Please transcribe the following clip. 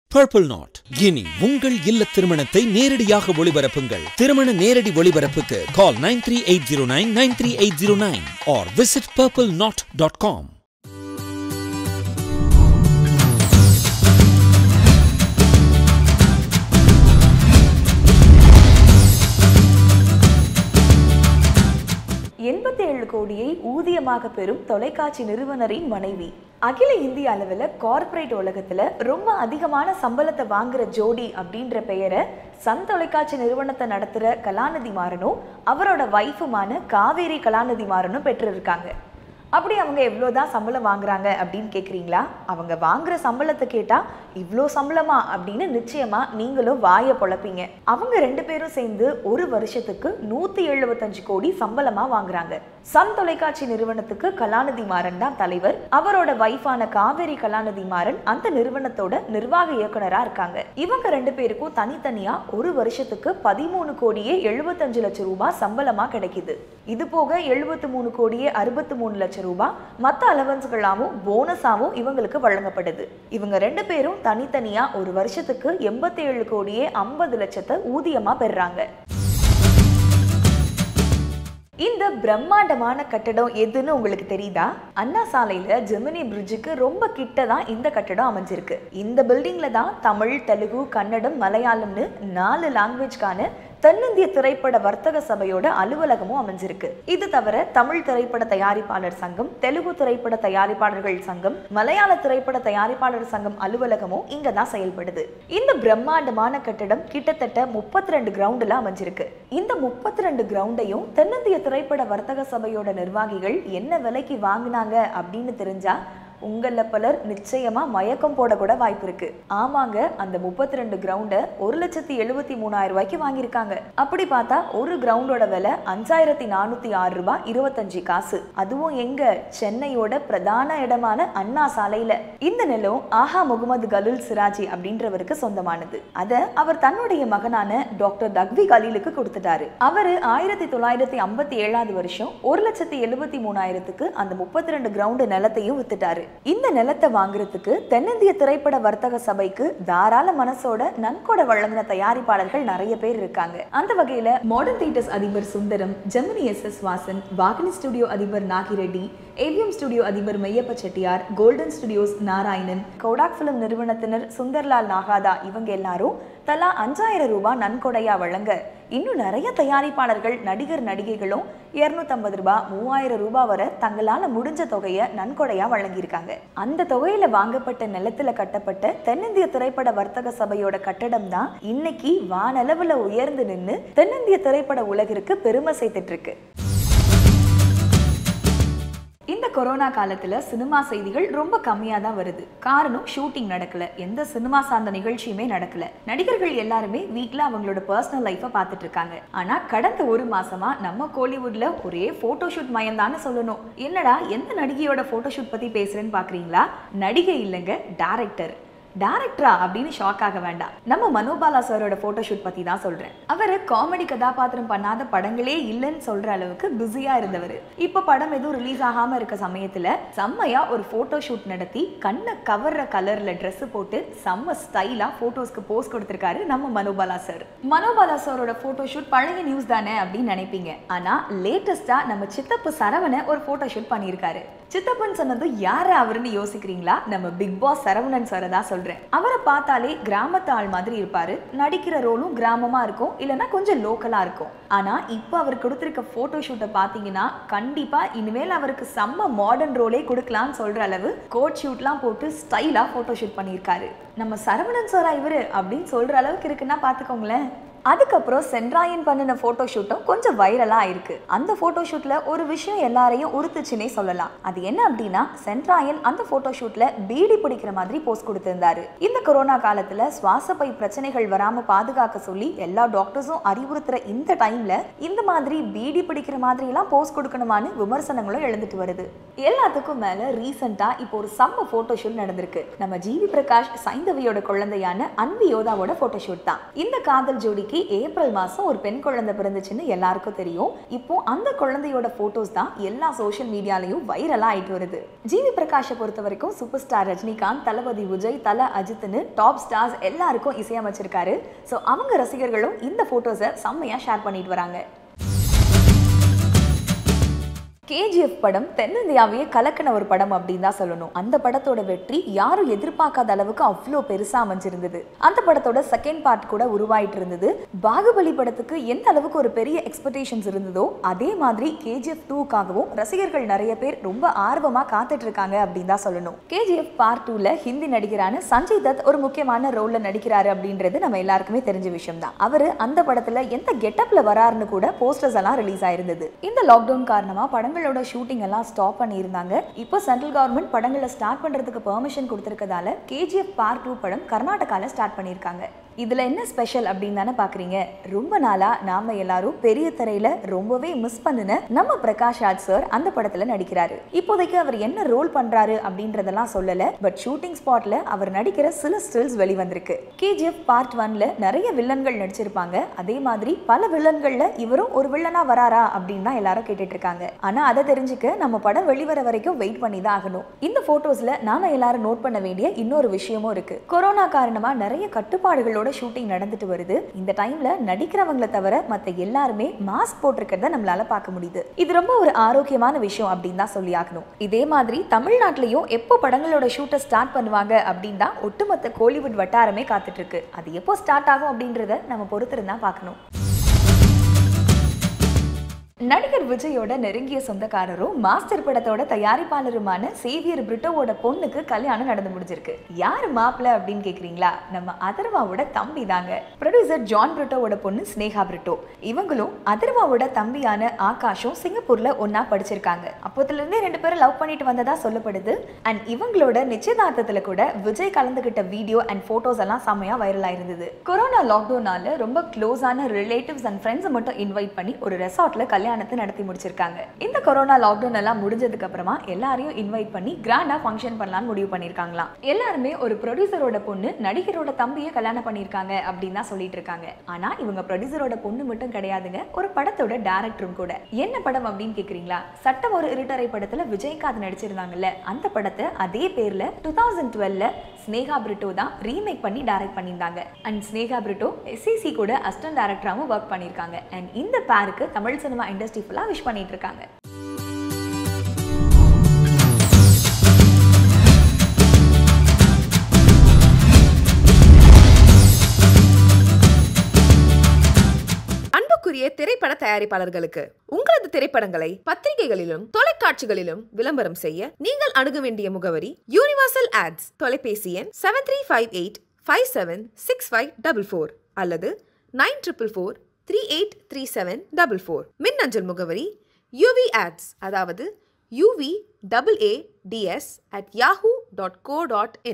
purple not இனி உங்கள் இல்ல திருமணத்தை நேரடியாக ஒளிபரப்புங்கள் திருமண நேரடி ஒளிபரப்புக்கு call nine three eight zero nine nine three eight zero nine or visit purple knot dot com எண்பத்தி ஏழு கோடியை ஊதியமாக பெறும் தொலைக்காட்சி நிறுவனரின் மனைவி அகில இந்திய அளவில் கார்ப்பரேட் உலகத்துல ரொம்ப அதிகமான சம்பளத்தை வாங்குற ஜோடி அப்படின்ற பெயரை சன் தொலைக்காட்சி நிறுவனத்தை நடத்துற கலாநிதி மாறனும் அவரோட வைஃபுமான காவேரி கலாநிதி மாறனும் பெற்றிருக்காங்க அப்படி அவங்க எவ்வளோதான் சம்பளம் வாங்குறாங்க அப்படின்னு கேட்குறீங்களா அவங்க வாங்குற சம்பளத்தை கேட்டா இவ்வளோ சம்பளமா அப்படின்னு நிச்சயமா நீங்களும் வாயை பொழப்பீங்க அவங்க ரெண்டு பேரும் சேர்ந்து ஒரு வருஷத்துக்கு நூத்தி எழுபத்தஞ்சு கோடி சம்பளமா வாங்குறாங்க சன் தொலைக்காட்சி நிறுவனத்துக்கு கலாநிதி மாறன் தான் தலைவர் அவரோட வைஃபான காவேரி கலாநிதி மாறன் அந்த நிறுவனத்தோட நிர்வாக இயக்குனரா இருக்காங்க இவங்க ரெண்டு பேருக்கும் தனித்தனியா ஒரு வருஷத்துக்கு பதிமூணு கோடியே எழுபத்தஞ்சு லட்சம் ரூபாய் சம்பளமா கிடைக்குது இது போக எழுபத்து மூணு கோடியே அறுபத்து மூணு லட்சம் ரூபாய் மற்ற அலவன்ஸ்களாகவும் போனஸாகவும் இவங்களுக்கு வழங்கப்படுது இவங்க ரெண்டு பேரும் தனித்தனியா ஒரு வருஷத்துக்கு எண்பத்தி ஏழு கோடியே ஐம்பது லட்சத்தை ஊதியமா பெறுறாங்க இந்த பிரம்மாண்டமான கட்டடம் எதுன்னு உங்களுக்கு தெரியுதா அண்ணா சாலையில ஜெமினி பிரிட்ஜுக்கு ரொம்ப கிட்ட தான் இந்த கட்டடம் அமைஞ்சிருக்கு இந்த பில்டிங்ல தான் தமிழ் தெலுங்கு கன்னடம் மலையாளம்னு நாலு லாங்குவேஜ்க்கான தென்னிந்திய திரைப்பட வர்த்தக சபையோட அலுவலகமும் அமைஞ்சிருக்கு இது தவிர தமிழ் திரைப்பட தயாரிப்பாளர் சங்கம் தெலுங்கு திரைப்பட தயாரிப்பாளர்கள் சங்கம் மலையாள திரைப்பட தயாரிப்பாளர் சங்கம் அலுவலகமும் இங்க தான் செயல்படுது இந்த பிரம்மாண்டமான கட்டடம் கிட்டத்தட்ட முப்பத்தி ரெண்டு கிரவுண்டுல அமைஞ்சிருக்கு இந்த முப்பத்தி ரெண்டு கிரவுண்டையும் தென்னிந்திய திரைப்பட வர்த்தக சபையோட நிர்வாகிகள் என்ன விலைக்கு வாங்கினாங்க அப்படின்னு தெரிஞ்சா உங்கள பலர் நிச்சயமா மயக்கம் போட கூட வாய்ப்பு இருக்கு ஆமாங்க அந்த முப்பத்தி ரெண்டு கிரவுண்டை ஒரு லட்சத்தி எழுபத்தி மூணாயிரம் ரூபாய்க்கு வாங்கியிருக்காங்க அப்படி பார்த்தா ஒரு கிரவுண்டோட விலை அஞ்சாயிரத்தி நானூத்தி ஆறு ரூபாய் இருபத்தஞ்சு காசு அதுவும் எங்க சென்னையோட பிரதான இடமான அண்ணா சாலையில இந்த நிலம் ஆஹா முகமது கலுல் சிராஜி அப்படின்றவருக்கு சொந்தமானது அத அவர் தன்னுடைய மகனான டாக்டர் தக்வி கலீலுக்கு கொடுத்துட்டாரு அவரு ஆயிரத்தி தொள்ளாயிரத்தி ஐம்பத்தி ஏழாவது வருஷம் ஒரு லட்சத்தி எழுபத்தி மூணாயிரத்துக்கு அந்த முப்பத்தி ரெண்டு கிரவுண்டு நிலத்தையும் வித்துட்டாரு இந்த நிலத்தை வாங்குறதுக்கு தென்னிந்திய திரைப்பட வர்த்தக சபைக்கு தாராள மனசோட நன்கொடை வழங்கின தயாரிப்பாளர்கள் நிறைய பேர் இருக்காங்க அந்த வகையில மாடர்ன் தியேட்டர்ஸ் அதிபர் Sundaram Gemini S S Vasan Vauhini studio அதிபர் நாகிரெட்டி ஏவிஎம் ஸ்டுடியோ அதிபர் Meiyappa Chettiar golden studios Narayanan Kodak film நிறுவனத்தினர் சுந்தர்லால் நாகாதா இவங்க எல்லாரும் தலா அஞ்சாயிரம் ரூபாய் நன்கொடையா வழங்க இன்னும் நிறைய தயாரிப்பாளர்கள் நடிகர் நடிகைகளும் இருநூத்தம்பது ரூபாய் மூவாயிரம் ரூபாய் வரை தங்களால முடிஞ்ச தொகையை நன்கொடையா வழங்கியிருக்காங்க அந்த தொகையில வாங்கப்பட்ட நிலத்துல கட்டப்பட்ட தென்னிந்திய திரைப்பட வர்த்தக சபையோட கட்டடம் தான் இன்னைக்கு வானளவுல உயர்ந்து நின்று தென்னிந்திய திரைப்பட உலகிற்கு பெருமை சேர்த்துட்டு இருக்கு இந்த கொரோனா காலத்துல சினிமா செய்திகள் ரொம்ப கம்மியா தான் வருது காரணம் ஷூட்டிங் நடக்கல எந்த சினிமா சார்ந்த நிகழ்ச்சியுமே நடக்கல நடிகர்கள் எல்லாருமே வீட்ல அவங்களோட பர்சனல் லைஃபை பார்த்துட்டு இருக்காங்க ஆனா கடந்த ஒரு மாசமா நம்ம கோலிவுட்ல ஒரே போட்டோ ஷூட் மயம் தானே சொல்லணும் என்னடா எந்த நடிகையோட போட்டோ ஷூட் பத்தி பேசுறேன்னு பாக்குறீங்களா நடிகை இல்லைங்க டேரக்டர் டேரக்டரா அப்படின்னு ஷாக் ஆக வேண்டாம் நம்ம மனோபாலா சாரோட போட்டோ ஷூட் பத்தி தான் சொல்றேன் அவர் காமெடி கதாபாத்திரம் பண்ணாத படங்களே இல்லைன்னு சொல்ற அளவுக்கு பிஸியா இருந்தவர் இப்ப படம் எதுவும் ரிலீஸ் ஆகாம இருக்க சமயத்துல செம்மையா ஒரு போட்டோ ஷூட் நடத்தி கண்ணை கவர்ற கலர்ல Dress போட்டு செம்ம ஸ்டைலா போட்டோஸ்க்கு போஸ் கொடுத்திருக்காரு நம்ம மனோபாலா சார் மனோபாலா சாரோட போட்டோ ஷூட் பழைய நியூஸ் தானே அப்படின்னு நினைப்பீங்க ஆனா லேட்டஸ்டா நம்ம சித்தப்பு சரவண ஒரு போட்டோ ஷூட் பண்ணியிருக்காரு சித்தப்பன் சொன்னது யாரு அவருன்னு யோசிக்கிறீங்களா நம்ம பிக் பாஸ் சரவணன் சாரை தான் சொல்றேன் அவரை பார்த்தாலே கிராமத்து ஆள் மாதிரி இருப்பாரு நடிக்கிற ரோலும் கிராமமா இருக்கும் இல்லைன்னா கொஞ்சம் லோக்கலா இருக்கும் ஆனா இப்போ அவர் கொடுத்திருக்க போட்டோ ஷூட்டை பாத்தீங்கன்னா கண்டிப்பா இனிமேல் அவருக்கு செம்ம மாடர்ன் ரோலே கொடுக்கலாம்னு சொல்ற அளவு கோட் ஷூட்லாம் போட்டு ஸ்டைலா போட்டோ ஷூட் பண்ணியிருக்காரு நம்ம சரவணன் சாரா இவரு அப்படின்னு சொல்ற அளவுக்கு இருக்குன்னா பாத்துக்கோங்களேன் அதுக்கப்புறம் சென்ட்ராயன் பண்ணின ஃபோட்டோ ஷூட்டும் கொஞ்சம் வைரலாக ஆயிருக்கு அந்த ஃபோட்டோ ஷூட்டில் ஒரு விஷயம் எல்லாரையும் உறுத்துச்சுன்னே சொல்லலாம் அது என்ன அப்படின்னா சென்ட்ராயன் அந்த ஃபோட்டோ ஷூட்டில் பீடி பிடிக்கிற மாதிரி போஸ் கொடுத்திருந்தாரு இந்த கொரோனா காலத்தில் சுவாச பை பிரச்சனைகள் வராமல் பாதுகாக்க சொல்லி எல்லா டாக்டர்ஸும் அறிவுறுத்துற இந்த டைம்ல இந்த மாதிரி பீடி பிடிக்கிற மாதிரி எல்லாம் போஸ் கொடுக்கணுமான்னு விமர்சனங்களும் எழுந்துட்டு வருது எல்லாத்துக்கும் மேல ரீசெண்டா இப்போ ஒரு செம்ம ஃபோட்டோ ஷூட் நடந்திருக்கு நம்ம ஜிவி பிரகாஷ் சைந்தவியோட குழந்தையான அன்பு யோதாவோட ஃபோட்டோ ஷூட் தான் இந்த காதல் ஜோடிக்கு தம்பதிக்கு ஏப்ரல் மாசம் ஒரு பெண் குழந்தை பிறந்துச்சுன்னு எல்லாருக்கும் தெரியும் இப்போ அந்த குழந்தையோட போட்டோஸ் தான் எல்லா சோஷியல் மீடியாலையும் வைரலா ஆயிட்டு வருது ஜிவி பிரகாஷை பொறுத்த வரைக்கும் சூப்பர் ஸ்டார் ரஜினிகாந்த் தளபதி விஜய் தல அஜித்னு டாப் ஸ்டார்ஸ் எல்லாருக்கும் இசையமைச்சிருக்காரு ஸோ அவங்க ரசிகர்களும் இந்த போட்டோஸை செம்மையா ஷேர் பண்ணிட்டு வராங்க கேஜிஎஃப் படம் தென்னிந்தியாவையே கலக்கின ஒரு படம் அப்படின்னு தான் சொல்லணும் அந்த படத்தோட வெற்றி யாரும் எதிர்பார்க்காத அளவுக்கு அவ்வளோ பெருசா அமைஞ்சிருந்தது அந்த படத்தோட செகண்ட் பார்ட் கூட உருவாயிட்டு இருந்தது பாகுபலி படத்துக்கு எந்த அளவுக்கு ஒரு பெரிய எக்ஸ்பெக்டேஷன்ஸ் இருந்ததோ அதே மாதிரி கேஜிஎஃப் டூக்காகவும் ரசிகர்கள் நிறைய பேர் ரொம்ப ஆர்வமா காத்துட்டு இருக்காங்க அப்படின்னு தான் சொல்லணும் கேஜிஎஃப் பார்ட் டூல ஹிந்தி நடிகரான சஞ்சய் தத் ஒரு முக்கியமான ரோல்ல நடிக்கிறாரு அப்படின்றது நம்ம எல்லாருக்குமே தெரிஞ்ச விஷயம் தான் அவரு அந்த படத்துல எந்த கெட்டப்ல வராருன்னு கூட போஸ்டர்ஸ் எல்லாம் ரிலீஸ் ஆயிருந்தது இந்த லாக்டவுன் காரணமா படங்கள் படங்களோட ஷூட்டிங் எல்லாம் ஸ்டாப் பண்ணியிருந்தாங்க இப்போ சென்ட்ரல் கவர்மெண்ட் படங்களை ஸ்டார்ட் பண்ணுறதுக்கு பெர்மிஷன் கொடுத்துருக்கதால கேஜிஎஃப் பார்ட் டூ படம் கர்நாடகாவில் ஸ்டார்ட் பண்ணியிருக்காங்க இதில் என்ன ஸ்பெஷல் அப்படின்னு தானே பார்க்குறீங்க ரொம்ப நாளாக நாம் எல்லாரும் பெரிய திரையில் ரொம்பவே மிஸ் பண்ணின நம்ம பிரகாஷ் ராஜ் சார் அந்த படத்தில் நடிக்கிறாரு இப்போதைக்கு அவர் என்ன ரோல் பண்ணுறாரு அப்படின்றதெல்லாம் சொல்லலை பட் ஷூட்டிங் ஸ்பாட்டில் அவர் நடிக்கிற சில ஸ்டில்ஸ் வெளிவந்திருக்கு கேஜிஎஃப் பார்ட் ஒன்ல நிறைய வில்லன்கள் நடிச்சிருப்பாங்க அதே மாதிரி பல வில்லன்களில் இவரும் ஒரு வில்லனா வராரா அப்படின்னு தான் எல்லாரும் கேட்டுட்டு இருக்காங்க ஆனால் அதை தெரிஞ்சுக்க நம்ம படம் வெளிவர வரைக்கும் வெயிட் பண்ணி தான் ஆகணும் இந்த போட்டோஸ்ல நாம எல்லாரும் நோட் பண்ண வேண்டிய இன்னொரு விஷயமும் இருக்கு கொரோனா காரணமா நிறைய கட்டுப்பாடுகளோட ஷூட்டிங் நடந்துட்டு வருது இந்த டைம்ல நடிக்கிறவங்களை தவிர மத்த எல்லாருமே மாஸ்க் போட்டிருக்கிறத நம்மளால பார்க்க முடியுது இது ரொம்ப ஒரு ஆரோக்கியமான விஷயம் அப்படின்னு தான் சொல்லி ஆகணும் இதே மாதிரி தமிழ்நாட்டிலையும் எப்போ படங்களோட ஷூட்டை ஸ்டார்ட் பண்ணுவாங்க அப்படின்னு தான் ஒட்டுமொத்த கோலிவுட் வட்டாரமே காத்துட்டு இருக்கு அது எப்போ ஸ்டார்ட் ஆகும் அப்படின்றத நம்ம பொறுத்திருந்தா பார்க்கணும் நடிகர் விஜயோட நெருங்கிய சொந்தக்காரரும் மாஸ்டர் படத்தோட தயாரிப்பாளருமான சேவியர் பிரிட்டோவோட பொண்ணுக்கு கல்யாணம் நடந்து முடிஞ்சிருக்கு யாரு மாப்பிள்ள அப்படின்னு கேக்குறீங்களா நம்ம அதர்வாவோட தம்பி தாங்க ப்ரொடியூசர் ஜான் பிரிட்டோவோட பொண்ணு ஸ்னேகா பிரிட்டோ இவங்களும் அதர்வாவோட தம்பியான ஆகாஷும் சிங்கப்பூர்ல ஒன்னா படிச்சிருக்காங்க அப்போதுல இருந்தே ரெண்டு பேரும் லவ் பண்ணிட்டு வந்ததா சொல்லப்படுது அண்ட் இவங்களோட நிச்சயதார்த்தத்துல கூட விஜய் கலந்துகிட்ட வீடியோ அண்ட் போட்டோஸ் எல்லாம் செம்மையா வைரலா இருந்தது கொரோனா லாக்டவுனால ரொம்ப க்ளோஸான ரிலேட்டிவ்ஸ் அண்ட் ஃப்ரெண்ட்ஸ் மட்டும் இன்வைட் பண்ணி ஒரு ரெசார்ட்ல கல்யாணம் கல்யாணத்தை நடத்தி முடிச்சிருக்காங்க இந்த கொரோனா லாக்டவுன் எல்லாம் முடிஞ்சதுக்கு அப்புறமா எல்லாரையும் இன்வைட் பண்ணி கிராண்டா ஃபங்க்ஷன் பண்ணலாம்னு முடிவு பண்ணிருக்காங்களாம் எல்லாருமே ஒரு ப்ரொடியூசரோட பொண்ணு நடிகரோட தம்பியை கல்யாணம் பண்ணிருக்காங்க அப்படின்னு தான் சொல்லிட்டு இருக்காங்க ஆனா இவங்க ப்ரொடியூசரோட பொண்ணு மட்டும் கிடையாதுங்க ஒரு படத்தோட டேரக்டரும் கூட என்ன படம் அப்படின்னு கேக்குறீங்களா சட்டம் ஒரு இருட்டரை படத்துல விஜயகாந்த் நடிச்சிருந்தாங்கல்ல அந்த படத்தை அதே பேர்ல டூ தௌசண்ட் டுவெல்ல ஸ்னேகா பிரிட்டோ தான் ரீமேக் பண்ணி டைரக்ட் பண்ணியிருந்தாங்க அண்ட் ஸ்னேகா பிரிட்டோ எஸ்சிசி கூட அசிஸ்டன்ட் டேரக்டராகவும் ஒர்க் பண்ணியிருக்காங்க அண்ட் இந்த பேருக்கு தமிழ் சினிமா இண்டஸ்ட்ரி ஃபுல்லாக விஷ் பண்ணிட்டு இருக்காங்க அன்புக்குரிய திரைப்பட தயாரிப்பாளர்களுக்கு உங்களது திரைப்படங்களை பத்திரிகைகளிலும் தொலைக்காட்சிகளிலும் விளம்பரம் செய்ய நீங்கள் அணுக வேண்டிய முகவரி யூனிவர்சல் ஆட்ஸ் தொலைபேசி எண் seven three five eight five seven six five double four அல்லது nine triple four three eight three seven double four மின்னஞ்சல் முகவரி யூவி ஆட்ஸ் அதாவது UV double A DS at Yahoo dot co dot in